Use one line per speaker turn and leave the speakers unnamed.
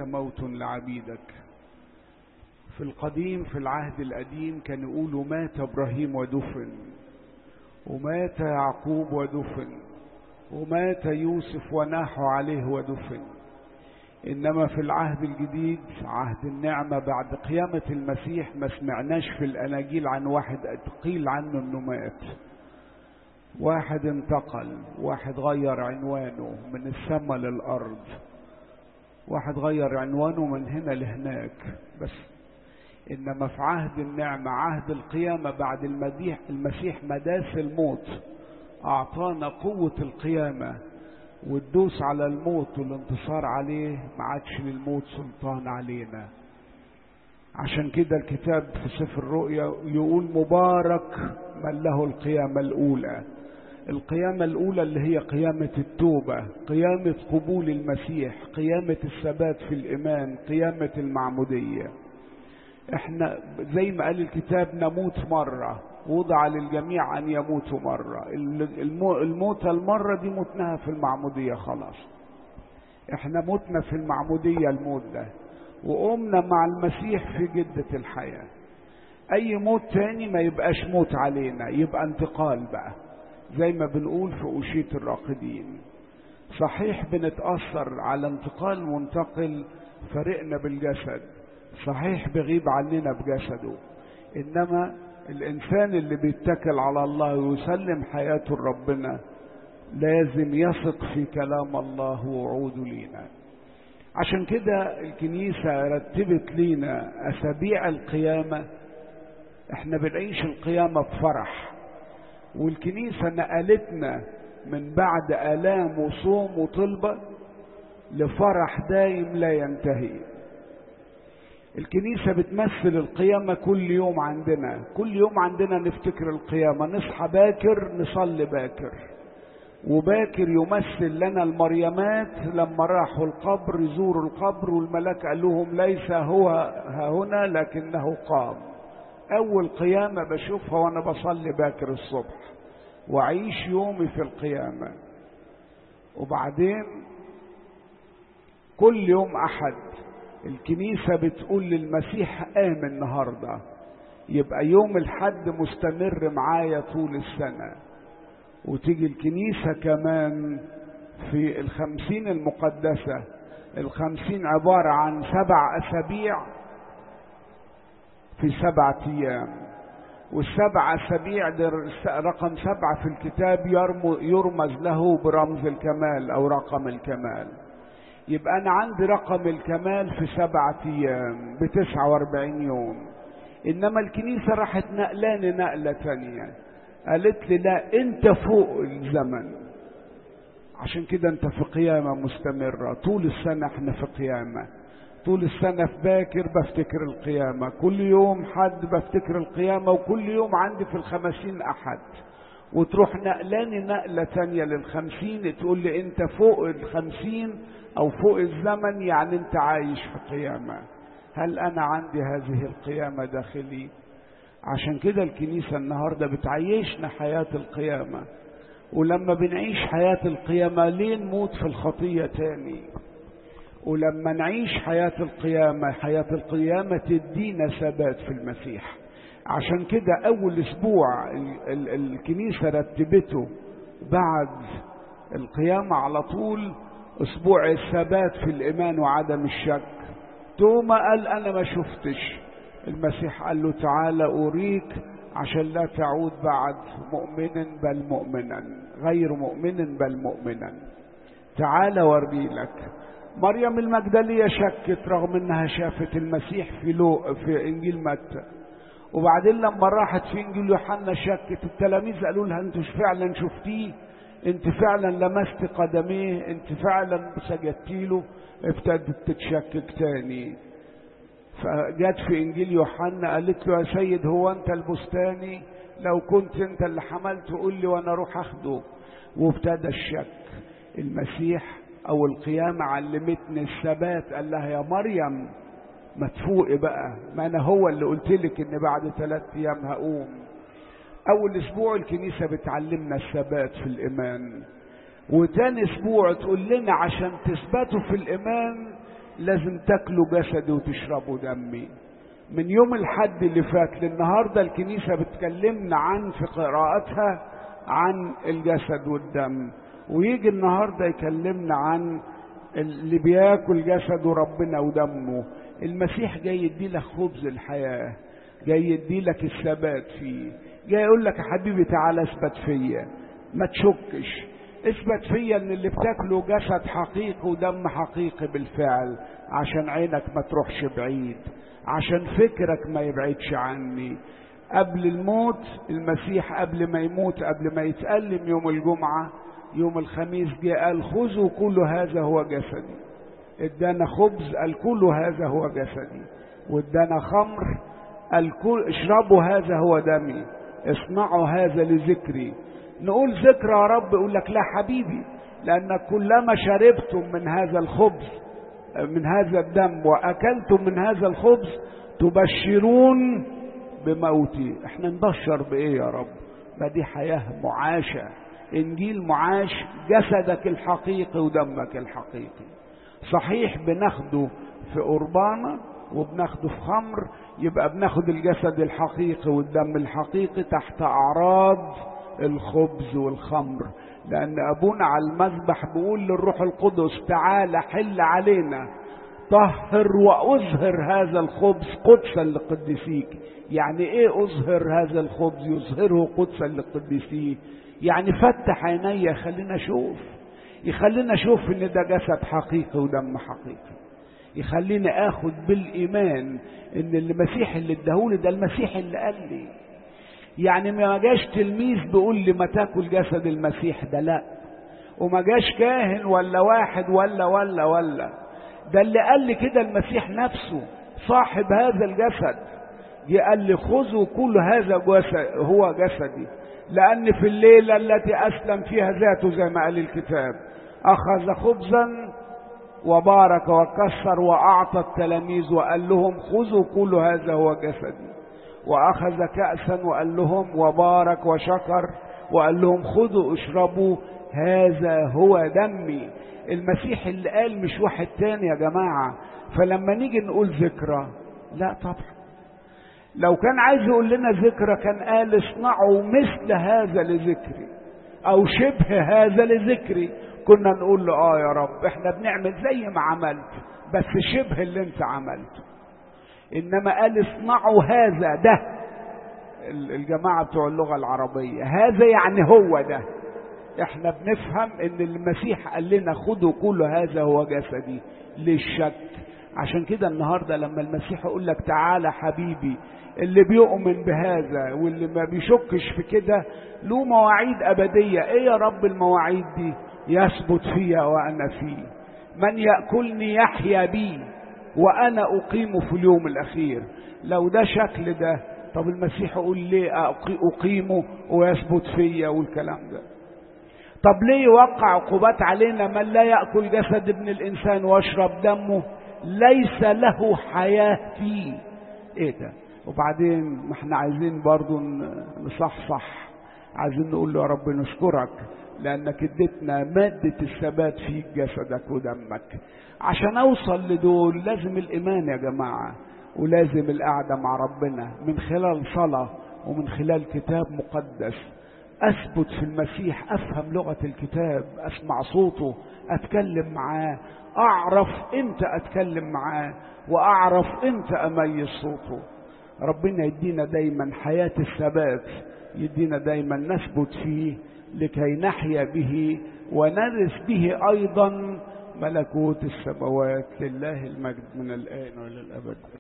موت لعبيدك في القديم في العهد القديم كانوا يقولوا مات ابراهيم ودفن ومات يعقوب ودفن ومات يوسف وناحوا عليه ودفن انما في العهد الجديد عهد النعمه بعد قيامه المسيح ما سمعناش في الاناجيل عن واحد قيل عنه انه مات واحد انتقل واحد غير عنوانه من السماء للارض واحد غير عنوانه من هنا لهناك بس انما في عهد النعمه عهد القيامه بعد المديح المسيح مداس الموت اعطانا قوه القيامه والدوس على الموت والانتصار عليه ما عادش للموت سلطان علينا عشان كده الكتاب في سفر الرؤيا يقول مبارك من له القيامة الأولى القيامة الأولى اللي هي قيامة التوبة قيامة قبول المسيح قيامة الثبات في الإيمان قيامة المعمودية احنا زي ما قال الكتاب نموت مرة وضع للجميع أن يموتوا مرة الموت المرة دي متناها في المعمودية خلاص احنا متنا في المعمودية الموت ده وقمنا مع المسيح في جدة الحياة أي موت تاني ما يبقاش موت علينا يبقى انتقال بقى زي ما بنقول في أوشية الراقدين صحيح بنتأثر على انتقال منتقل فرقنا بالجسد صحيح بغيب عننا بجسده إنما الإنسان اللي بيتكل على الله ويسلم حياته لربنا لازم يثق في كلام الله ووعوده لينا عشان كده الكنيسة رتبت لينا أسابيع القيامة احنا بنعيش القيامة بفرح والكنيسة نقلتنا من بعد آلام وصوم وطلبة لفرح دايم لا ينتهي الكنيسة بتمثل القيامة كل يوم عندنا كل يوم عندنا نفتكر القيامة نصحى باكر نصلي باكر وباكر يمثل لنا المريمات لما راحوا القبر يزوروا القبر والملاك قال لهم ليس هو ها هنا لكنه قام أول قيامة بشوفها وأنا بصلي باكر الصبح وأعيش يومي في القيامة وبعدين كل يوم أحد الكنيسة بتقول للمسيح قام النهاردة يبقى يوم الحد مستمر معايا طول السنة وتيجي الكنيسة كمان في الخمسين المقدسة الخمسين عبارة عن سبع أسابيع في سبعة أيام والسبع أسابيع ده رقم سبعة في الكتاب يرمز له برمز الكمال أو رقم الكمال يبقى أنا عندي رقم الكمال في سبعة أيام بتسعة وأربعين يوم إنما الكنيسة راحت نقلاني نقلة تانية قالت لي لا أنت فوق الزمن عشان كده أنت في قيامة مستمرة طول السنة احنا في قيامة طول السنة في باكر بفتكر القيامة كل يوم حد بفتكر القيامة وكل يوم عندي في الخمسين أحد وتروح نقلاني نقلة تانية للخمسين تقول لي أنت فوق الخمسين أو فوق الزمن يعني أنت عايش في قيامة هل أنا عندي هذه القيامة داخلي عشان كده الكنيسة النهاردة بتعيشنا حياة القيامة ولما بنعيش حياة القيامة ليه نموت في الخطية تاني ولما نعيش حياة القيامة حياة القيامة تدينا ثبات في المسيح عشان كده أول أسبوع ال ال الكنيسة رتبته بعد القيامة على طول أسبوع الثبات في الإيمان وعدم الشك توما قال أنا ما شفتش المسيح قال له تعالى أريك عشان لا تعود بعد مؤمنا بل مؤمنا غير مؤمن بل مؤمنا تعالى وري لك مريم المجدلية شكت رغم انها شافت المسيح في لو في انجيل متى وبعدين لما راحت في انجيل يوحنا شكت التلاميذ قالوا لها انتوا فعلا شفتيه انت فعلا لمست قدميه انت فعلا سجدتي له ابتدت تتشكك تاني فجت في انجيل يوحنا قالت له يا سيد هو انت البستاني لو كنت انت اللي حملته قول لي وانا اروح اخده وابتدى الشك المسيح او القيامة علمتني الثبات قال لها يا مريم ما تفوقي بقى ما انا هو اللي قلت لك ان بعد ثلاث ايام هقوم اول اسبوع الكنيسة بتعلمنا الثبات في الايمان وتاني اسبوع تقول لنا عشان تثبتوا في الايمان لازم تاكلوا جسدي وتشربوا دمي من يوم الحد اللي فات للنهارده الكنيسه بتكلمنا عن في قراءاتها عن الجسد والدم ويجي النهارده يكلمنا عن اللي بياكل جسده ربنا ودمه المسيح جاي يديلك خبز الحياه جاي يديلك الثبات فيه جاي يقول لك يا حبيبي تعالى اثبت فيا ما تشكش اثبت فيا ان اللي بتاكله جسد حقيقي ودم حقيقي بالفعل عشان عينك ما تروحش بعيد عشان فكرك ما يبعدش عني قبل الموت المسيح قبل ما يموت قبل ما يتألم يوم الجمعة يوم الخميس جه قال خذوا كل هذا هو جسدي ادانا خبز قال كل هذا هو جسدي وادانا خمر قال كل اشربوا هذا هو دمي اصنعوا هذا لذكري نقول ذكرى يا رب يقول لك لا حبيبي لأنك كلما شربتم من هذا الخبز من هذا الدم وأكلتم من هذا الخبز تبشرون بموتي احنا نبشر بإيه يا رب ما دي حياة معاشة إنجيل معاش جسدك الحقيقي ودمك الحقيقي صحيح بناخده في قربانة وبناخده في خمر يبقى بناخد الجسد الحقيقي والدم الحقيقي تحت أعراض الخبز والخمر لأن أبونا على المذبح بيقول للروح القدس تعالى حل علينا طهر وأظهر هذا الخبز قدسا لقدسيك يعني إيه أظهر هذا الخبز يظهره قدسا لقدسيك يعني فتح عيني خلينا أشوف يخلينا أشوف إن ده جسد حقيقي ودم حقيقي يخليني آخد بالإيمان إن المسيح اللي اداهولي ده المسيح اللي قال لي يعني ما جاش تلميذ بيقول لي ما تاكل جسد المسيح ده لا وما جاش كاهن ولا واحد ولا ولا ولا ده اللي قال لي كده المسيح نفسه صاحب هذا الجسد جه قال لي خذوا كل هذا جسد هو جسدي لأن في الليلة التي أسلم فيها ذاته زي ما قال الكتاب أخذ خبزا وبارك وكسر وأعطى التلاميذ وقال لهم خذوا كل هذا هو جسدي واخذ كاسا وقال لهم وبارك وشكر وقال لهم خذوا اشربوا هذا هو دمي المسيح اللي قال مش واحد تاني يا جماعه فلما نيجي نقول ذكرى لا طبعا لو كان عايز يقول لنا ذكرى كان قال اصنعوا مثل هذا لذكري او شبه هذا لذكري كنا نقول له اه يا رب احنا بنعمل زي ما عملت بس شبه اللي انت عملته انما قال اصنعوا هذا ده الجماعة بتوع اللغة العربية هذا يعني هو ده احنا بنفهم ان المسيح قال لنا خدوا كل هذا هو جسدي للشك عشان كده النهاردة لما المسيح يقول لك تعالى حبيبي اللي بيؤمن بهذا واللي ما بيشكش في كده له مواعيد أبدية ايه يا رب المواعيد دي يثبت فيها وأنا فيه من يأكلني يحيا بي وانا اقيمه في اليوم الاخير لو ده شكل ده طب المسيح يقول ليه اقيمه ويثبت فيا والكلام ده طب ليه يوقع عقوبات علينا من لا ياكل جسد ابن الانسان ويشرب دمه ليس له حياه فيه ايه ده وبعدين ما احنا عايزين برضو نصحصح عايزين نقول له يا رب نشكرك لانك اديتنا ماده الثبات في جسدك ودمك عشان اوصل لدول لازم الايمان يا جماعه ولازم القعده مع ربنا من خلال صلاه ومن خلال كتاب مقدس اثبت في المسيح افهم لغه الكتاب اسمع صوته اتكلم معاه اعرف امتى اتكلم معاه واعرف امتى اميز صوته ربنا يدينا دايما حياه الثبات يدينا دايما نثبت فيه لكي نحيا به ونرث به ايضا ملكوت السماوات لله المجد من الآن وإلى الأبد